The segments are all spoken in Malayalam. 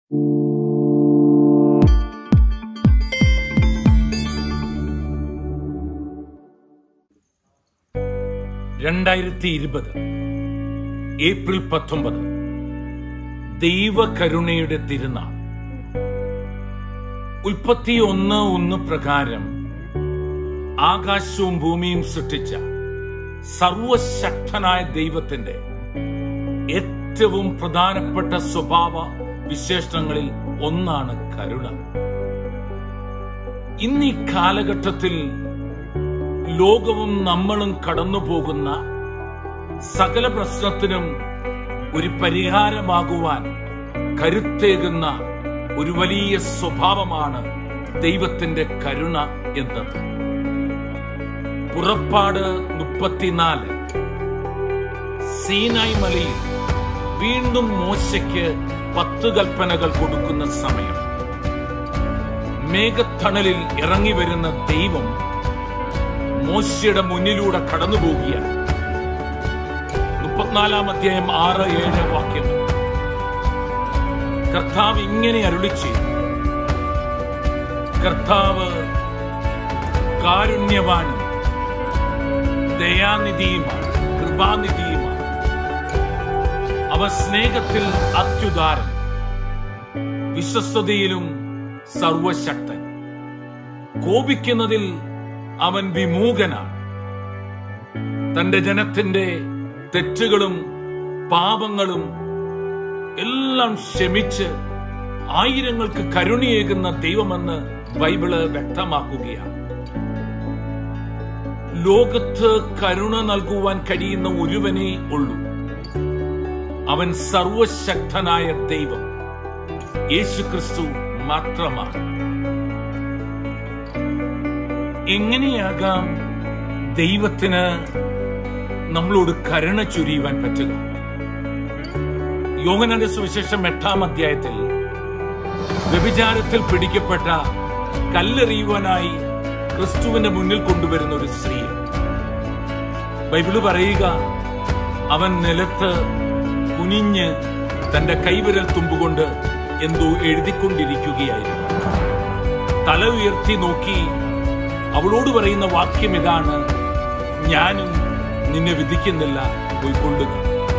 രണ്ടായിരത്തി ഇരുപത് ഏപ്രിൽ പത്തൊമ്പത് ദൈവകരുണയുടെ തിരുനാൾ ഉൽപ്പത്തി ഒന്ന് ഒന്ന് പ്രകാരം ആകാശവും ഭൂമിയും സൃഷ്ടിച്ച സർവശക്തനായ ദൈവത്തിന്റെ ഏറ്റവും പ്രധാനപ്പെട്ട സ്വഭാവ വിശേഷണങ്ങളിൽ ഒന്നാണ് കരുണ ഇന്ന് ഈ കാലഘട്ടത്തിൽ ലോകവും നമ്മളും കടന്നു പോകുന്ന സകല പ്രശ്നത്തിനും ഒരു പരിഹാരമാകുവാൻ കരുത്തേകുന്ന ഒരു വലിയ സ്വഭാവമാണ് ദൈവത്തിന്റെ കരുണ എന്നത് പുറപ്പാട് മുപ്പത്തിനാല് സീനായ് മലയിൽ വീണ്ടും മോശയ്ക്ക് പത്ത് കൽപ്പനകൾ കൊടുക്കുന്ന സമയം മേഘത്തണലിൽ ഇറങ്ങി വരുന്ന ദൈവം മോശയുടെ മുന്നിലൂടെ കടന്നു പോകുകയാണ് മുപ്പത്തിനാലാം അധ്യായം ആറ് ഏഴ് വാക്യങ്ങൾ കർത്താവ് ഇങ്ങനെ അരുളി ചെയ്തു കർത്താവ് കാരുണ്യവാനും ദയാനിധിയുമാണ് കൃപാനിധിയുമാണ് അവ സ്നേഹത്തിൽ അത്യുദാരൻ വിശ്വസ്തതയിലും സർവശക്തൻ കോപിക്കുന്നതിൽ അവൻ വിമൂകനാണ് തന്റെ ജനത്തിന്റെ തെറ്റുകളും പാപങ്ങളും എല്ലാം ക്ഷമിച്ച് ആയിരങ്ങൾക്ക് കരുണയേകുന്ന ദൈവമെന്ന് ബൈബിള് വ്യക്തമാക്കുകയാണ് ലോകത്ത് കരുണ നൽകുവാൻ കഴിയുന്ന ഒരുവനേ ഉള്ളൂ അവൻ സർവശക്തനായ ദൈവം യേശുക്രിസ്തു മാത്രമാണ് എങ്ങനെയാകാം ദൈവത്തിന് നമ്മളോട് കരുണ ചൊരിയുവാൻ പറ്റുക യോഗനന്റെ സുവിശേഷം എട്ടാം അധ്യായത്തിൽ വ്യഭിചാരത്തിൽ പിടിക്കപ്പെട്ട കല്ലെറിയുവാനായി ക്രിസ്തുവിന്റെ മുന്നിൽ കൊണ്ടുവരുന്ന ഒരു സ്ത്രീ ബൈബിള് പറയുക അവൻ നിലത്ത് കുനിഞ്ഞ് തന്റെ കൈവിരൽ തുമ്പുകൊണ്ട് എന്തോ എഴുതിക്കൊണ്ടിരിക്കുകയായിരുന്നു തല ഉയർത്തി നോക്കി അവളോട് പറയുന്ന വാക്യം ഇതാണ് ഞാനും നിന്നെ വിധിക്കുന്നില്ല പോയിക്കൊള്ളുക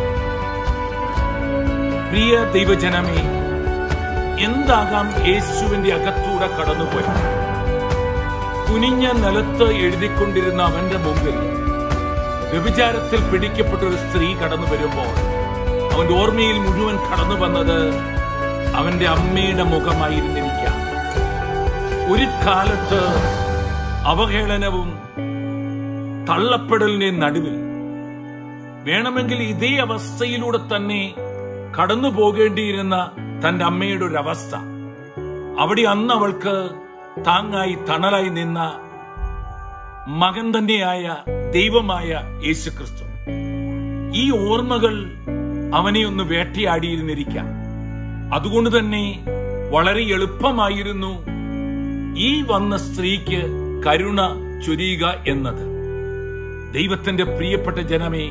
പ്രിയ ദൈവജനമേ എന്താകാം യേശുവിന്റെ അകത്തൂടെ കടന്നുപോയത് കുനിഞ്ഞ നിലത്ത് എഴുതിക്കൊണ്ടിരുന്ന അവന്റെ മുമ്പിൽ വ്യഭിചാരത്തിൽ പിടിക്കപ്പെട്ട ഒരു സ്ത്രീ കടന്നു വരുമ്പോൾ അവന്റെ ഓർമ്മയിൽ മുഴുവൻ കടന്നു വന്നത് അവന്റെ അമ്മയുടെ മുഖമായിരുന്നിരിക്കാം ഒരു കാലത്ത് അവഹേളനവും തള്ളപ്പെടലിന്റെ നടുവിൽ വേണമെങ്കിൽ ഇതേ അവസ്ഥയിലൂടെ തന്നെ കടന്നു പോകേണ്ടിയിരുന്ന തന്റെ അമ്മയുടെ ഒരു അവസ്ഥ അവിടെ അന്ന് അവൾക്ക് താങ്ങായി തണലായി നിന്ന മകൻ തന്നെയായ ദൈവമായ യേശുക്രിസ്തു ഈ ഓർമ്മകൾ അവനെ ഒന്ന് വേട്ടയാടിയിരുന്നിരിക്കാം അതുകൊണ്ട് തന്നെ വളരെ എളുപ്പമായിരുന്നു ഈ വന്ന സ്ത്രീക്ക് കരുണ ചൊരിയുക എന്നത് ദൈവത്തിന്റെ പ്രിയപ്പെട്ട ജനമേ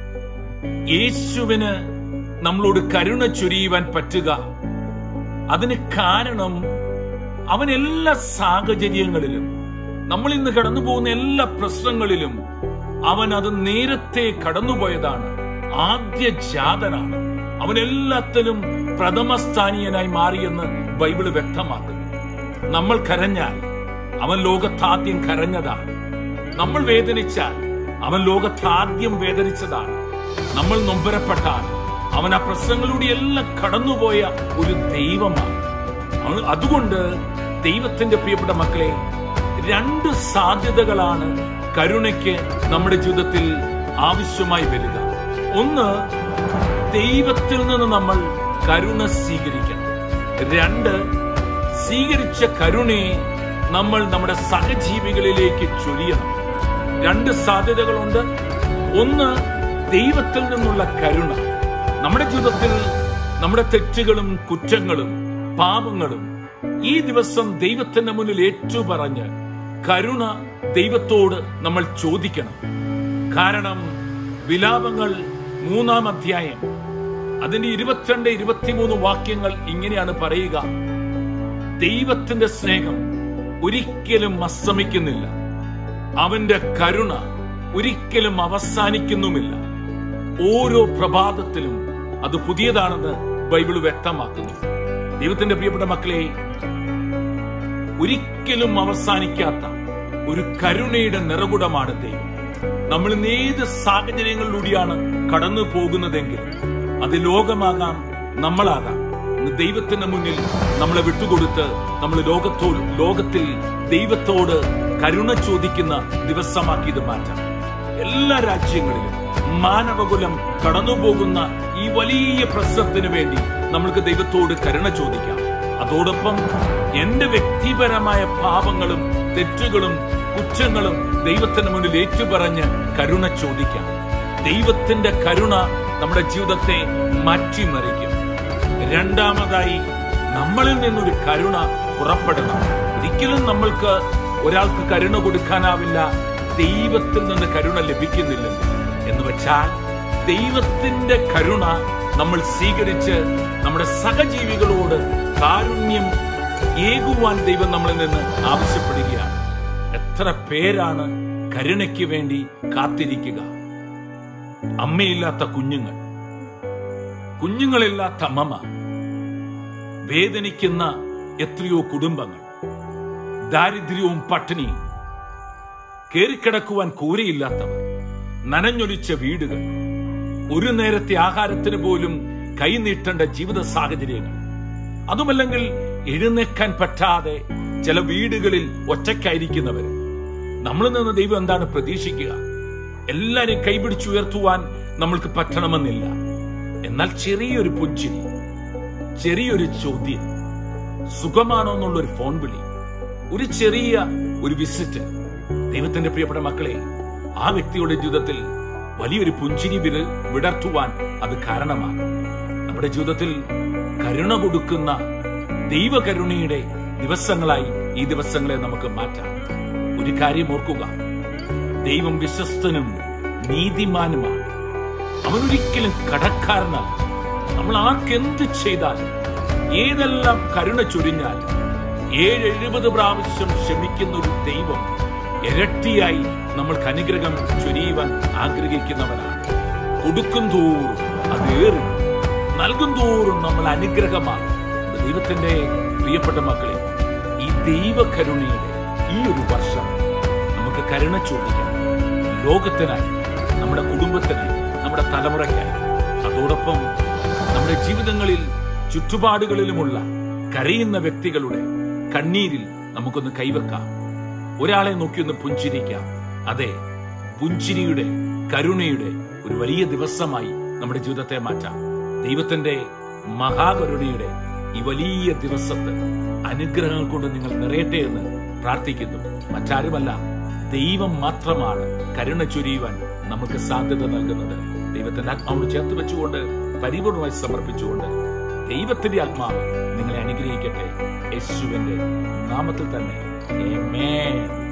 യേശുവിന് നമ്മളോട് കരുണ ചൊരിയുവാൻ പറ്റുക അതിന് കാരണം അവൻ എല്ലാ സാഹചര്യങ്ങളിലും നമ്മൾ ഇന്ന് കടന്നു പോകുന്ന എല്ലാ പ്രശ്നങ്ങളിലും അവൻ അത് നേരത്തെ കടന്നുപോയതാണ് ആദ്യ ജാതനാണ് അവൻ എല്ലാത്തിലും പ്രഥമസ്ഥാനീയനായി മാറിയെന്ന് ബൈബിള് വ്യക്തമാക്കുന്നു നമ്മൾ കരഞ്ഞാൽ അവൻ ലോകത്താദ്യം കരഞ്ഞതാണ് നമ്മൾ വേദനിച്ചാൽ അവൻ ലോകത്താദ്യം വേദനിച്ചതാണ് നമ്മൾ നൊമ്പരപ്പെട്ടാൽ അവൻ ആ പ്രശ്നങ്ങളിലൂടെ എല്ലാം കടന്നുപോയ ഒരു ദൈവമാണ് അതുകൊണ്ട് ദൈവത്തിന്റെ പ്രിയപ്പെട്ട മക്കളെ രണ്ട് സാധ്യതകളാണ് കരുണയ്ക്ക് നമ്മുടെ ജീവിതത്തിൽ ആവശ്യമായി വരിക ഒന്ന് ദൈവത്തിൽ നിന്ന് നമ്മൾ കരുണ സ്വീകരിക്കണം രണ്ട് സ്വീകരിച്ച കരുണയെ നമ്മൾ നമ്മുടെ സഹജീവികളിലേക്ക് ചൊരിയണം രണ്ട് സാധ്യതകളുണ്ട് ഒന്ന് ദൈവത്തിൽ നിന്നുള്ള കരുണ നമ്മുടെ ജീവിതത്തിൽ നമ്മുടെ തെറ്റുകളും കുറ്റങ്ങളും പാപങ്ങളും ഈ ദിവസം ദൈവത്തിന്റെ മുന്നിൽ ഏറ്റുപറഞ്ഞ് കരുണ ദൈവത്തോട് നമ്മൾ ചോദിക്കണം കാരണം വിലാപങ്ങൾ മൂന്നാം അധ്യായം അതിന്റെ ഇരുപത്തിരണ്ട് ഇരുപത്തിമൂന്ന് വാക്യങ്ങൾ ഇങ്ങനെയാണ് പറയുക ദൈവത്തിന്റെ സ്നേഹം ഒരിക്കലും അസ്തമിക്കുന്നില്ല അവന്റെ കരുണ ഒരിക്കലും അവസാനിക്കുന്നുമില്ല ഓരോ പ്രഭാതത്തിലും അത് പുതിയതാണെന്ന് ബൈബിൾ വ്യക്തമാക്കുന്നു ദൈവത്തിന്റെ പ്രിയപ്പെട്ട മക്കളെ ഒരിക്കലും അവസാനിക്കാത്ത ഒരു കരുണയുടെ നിറകുടമാണ് ദൈവം നമ്മൾ ഇന്ന് ഏത് സാഹചര്യങ്ങളിലൂടെയാണ് കടന്നു പോകുന്നതെങ്കിൽ അത് ലോകമാകാം നമ്മളാകാം ഇന്ന് ദൈവത്തിന്റെ മുന്നിൽ നമ്മളെ വിട്ടുകൊടുത്ത് നമ്മൾ ലോകത്തോ ലോകത്തിൽ ദൈവത്തോട് കരുണ ചോദിക്കുന്ന ദിവസമാക്കി ഇത് മാറ്റാം എല്ലാ രാജ്യങ്ങളിലും മാനവകുലം കടന്നുപോകുന്ന ഈ വലിയ പ്രശ്നത്തിന് വേണ്ടി നമ്മൾക്ക് ദൈവത്തോട് കരുണ ചോദിക്കാം അതോടൊപ്പം എന്റെ വ്യക്തിപരമായ പാപങ്ങളും തെറ്റുകളും കുറ്റങ്ങളും ദൈവത്തിന് മുന്നിൽ ഏറ്റുപറഞ്ഞ് കരുണ ചോദിക്കാം ദൈവത്തിന്റെ കരുണ നമ്മുടെ ജീവിതത്തെ മാറ്റിമറിക്കും രണ്ടാമതായി നമ്മളിൽ നിന്നൊരു കരുണ പുറപ്പെടണം ഒരിക്കലും നമ്മൾക്ക് ഒരാൾക്ക് കരുണ കൊടുക്കാനാവില്ല ദൈവത്തിൽ നിന്ന് കരുണ ലഭിക്കുന്നില്ല എന്ന് വെച്ചാൽ ദൈവത്തിന്റെ കരുണ നമ്മൾ സ്വീകരിച്ച് നമ്മുടെ സഹജീവികളോട് കാരുണ്യം ഏകുവാൻ ദൈവം നമ്മളിൽ നിന്ന് ആവശ്യപ്പെടുകയാണ് എത്ര പേരാണ് കരുണയ്ക്ക് വേണ്ടി കാത്തിരിക്കുക അമ്മയില്ലാത്ത കുഞ്ഞുങ്ങൾ കുഞ്ഞുങ്ങളില്ലാത്ത അമ്മമാർ വേദനിക്കുന്ന എത്രയോ കുടുംബങ്ങൾ ദാരിദ്ര്യവും പട്ടിണിയും കേറിക്കിടക്കുവാൻ കൂരയില്ലാത്തവർ നനഞ്ഞൊലിച്ച വീടുകൾ ഒരു നേരത്തെ ആഹാരത്തിന് പോലും കൈനീട്ടേണ്ട ജീവിത സാഹചര്യങ്ങൾ അതുമല്ലെങ്കിൽ എഴുന്നേക്കാൻ പറ്റാതെ ചില വീടുകളിൽ ഒറ്റയ്ക്കായിരിക്കുന്നവർ നമ്മളിൽ നിന്ന് ദൈവം എന്താണ് പ്രതീക്ഷിക്കുക എല്ലാരെയും കൈപിടിച്ചുയർത്തുവാൻ നമ്മൾക്ക് പറ്റണമെന്നില്ല എന്നാൽ ചെറിയൊരു പുഞ്ചിരി ചെറിയൊരു ചോദ്യം സുഖമാണോ എന്നുള്ള ഒരു ഫോൺ വിളി ഒരു ചെറിയ ഒരു വിസിറ്റ് ദൈവത്തിന്റെ പ്രിയപ്പെട്ട മക്കളെ ആ വ്യക്തിയുടെ ജീവിതത്തിൽ വലിയൊരു പുഞ്ചിരി വിര വിടർത്തുവാൻ അത് കാരണമാകും നമ്മുടെ ജീവിതത്തിൽ കരുണ കൊടുക്കുന്ന ദൈവകരുണയുടെ ദിവസങ്ങളായി ഈ ദിവസങ്ങളെ നമുക്ക് മാറ്റാം ഒരു കാര്യം ഓർക്കുക ദൈവം വിശ്വസ്തനും നീതിമാനുമാണ് അവനൊരിക്കലും കടക്കാരനല്ല നമ്മൾ ആർക്കെന്ത് ചെയ്താൽ ഏതെല്ലാം കരുണ ചൊരിഞ്ഞാൽ ഏഴ് എഴുപത് പ്രാവശ്യം ക്ഷമിക്കുന്ന ഒരു ദൈവം ഇരട്ടിയായി നമ്മൾക്ക് അനുഗ്രഹം ചൊരിയുവാൻ ആഗ്രഹിക്കുന്നവനാണ് കൊടുക്കും തോറും അത് ഏറി നൽകും തോറും നമ്മൾ അനുഗ്രഹമാണ് ദൈവത്തിന്റെ പ്രിയപ്പെട്ട മക്കളെ ഈ ദൈവകരുണയുടെ ഈ ഒരു വർഷം നമുക്ക് കരുണ ചോദിക്കാം ലോകത്തിനായി നമ്മുടെ കുടുംബത്തിനായി നമ്മുടെ തലമുറയ്ക്കായി അതോടൊപ്പം നമ്മുടെ ജീവിതങ്ങളിൽ ചുറ്റുപാടുകളിലുമുള്ള കരയുന്ന വ്യക്തികളുടെ കണ്ണീരിൽ നമുക്കൊന്ന് കൈവെക്കാം ഒരാളെ നോക്കിയൊന്ന് പുഞ്ചിരിക്കാം അതെ പുഞ്ചിരിയുടെ കരുണയുടെ ഒരു വലിയ ദിവസമായി നമ്മുടെ ജീവിതത്തെ മാറ്റാം ദൈവത്തിന്റെ മഹാകരുണയുടെ ഈ വലിയ ദിവസത്തെ അനുഗ്രഹങ്ങൾ കൊണ്ട് നിങ്ങൾ നിറയട്ടെ എന്ന് പ്രാർത്ഥിക്കുന്നു മറ്റാരുമല്ല ദൈവം മാത്രമാണ് കരുണ ചൊരിയുവാൻ നമുക്ക് സാധ്യത നൽകുന്നത് ദൈവത്തിന്റെ ആത്മാവോട് ചേർത്ത് വെച്ചുകൊണ്ട് പരിപൂർണമായി സമർപ്പിച്ചുകൊണ്ട് ദൈവത്തിന്റെ ആത്മാവ് നിങ്ങളെ അനുഗ്രഹിക്കട്ടെ യേശുവിന്റെ നാമത്തിൽ തന്നെ Amen.